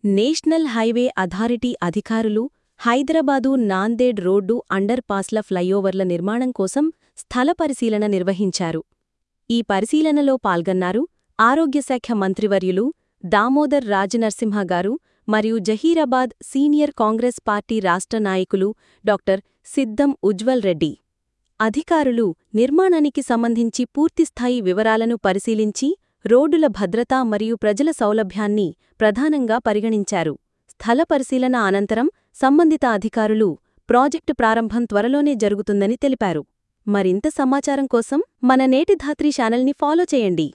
national highway authority అధికారులు Hyderabad Nanded road under పాస్ల ఫ్లైఓవర్ల నిర్మాణం కోసం స్థల పరిశీలన నిర్వహించారు ఈ పరిశీలనలో పాల్గొన్నారు ఆరోగ్యశాఖ మంత్రివర్యులు దామోదర్ రాజనరసింహ గారు మరియు జహీరాబాద్ సీనియర్ కాంగ్రెస్ పార్టీ రాష్ట్ర నాయకులు డాక్టర్ సిద్దం ఉజ్వల్ రెడ్డి అధికారులు నిర్మాణానికి సంబంధించి పూర్తిస్థాయి వివరాలను పరిశీలించి రోడ్డుల భద్రత మరియు ప్రజల సౌలభ్యాన్ని ప్రధానంగా పరిగణించారు స్థల పరిశీలన అనంతరం సంబంధిత అధికారులు ప్రాజెక్టు ప్రారంభం త్వరలోనే జరుగుతుందని తెలిపారు మరింత సమాచారం కోసం మన నేటి ధాత్రి ఛానల్ని ఫాలో చేయండి